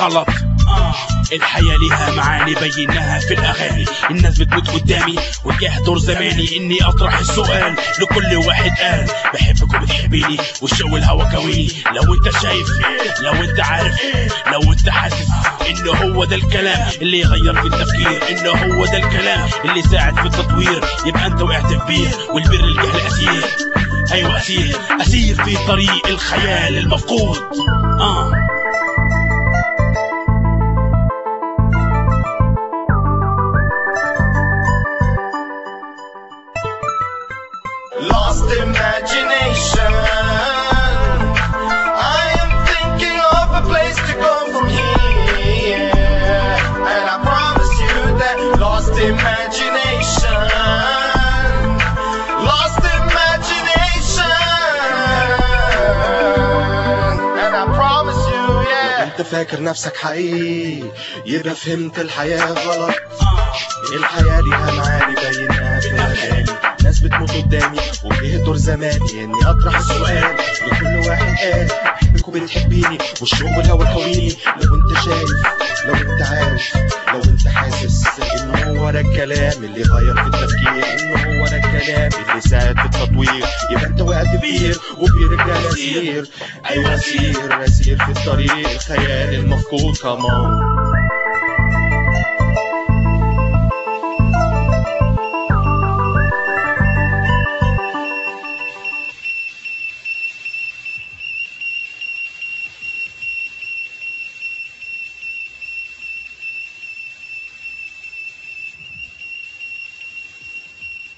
غلط آه. الحياة ليها معاني بيناها في الأغاني الناس بتموت قدامي وجاه دور زماني إني أطرح السؤال لكل واحد قال بحبك وبتحبيني والشو الهوا كويني لو أنت شايف لو أنت عارف لو أنت حاسس إن هو ده الكلام اللي يغير في التفكير إن هو ده الكلام اللي يساعد في التطوير يبقى أنت وقعت في بير والبر الجهل أسير أيوة أسير أسير في طريق الخيال المفقود آه lost imagination. I am thinking of a place to go from here, and I promise you that lost imagination, lost imagination, and I promise you, yeah. انت فاكر نفسك حقيقي يبقى فهمت الحياة غلط الحياة ليها معاني بينها في الأغاني ناس بتموت قدامي وجه دور زماني إني أطرح السؤال لكل واحد قال بحبك وبتحبيني والشوق والهوى كويني لو أنت شايف لو أنت عارف لو أنت حاسس إن هو ده الكلام اللي غير في التفكير إن هو ده الكلام اللي ساعد في التطوير يبقى أنت وقعت في بير وفي رجال أسير أيوة أسير أسير في الطريق الخيال المفقود كمان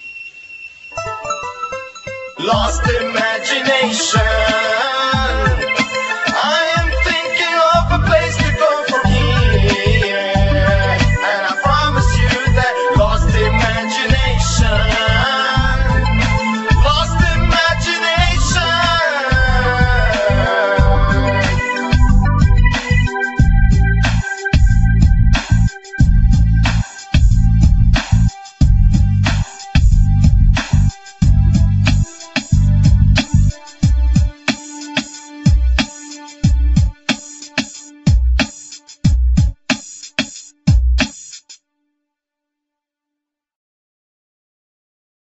Lost imagination.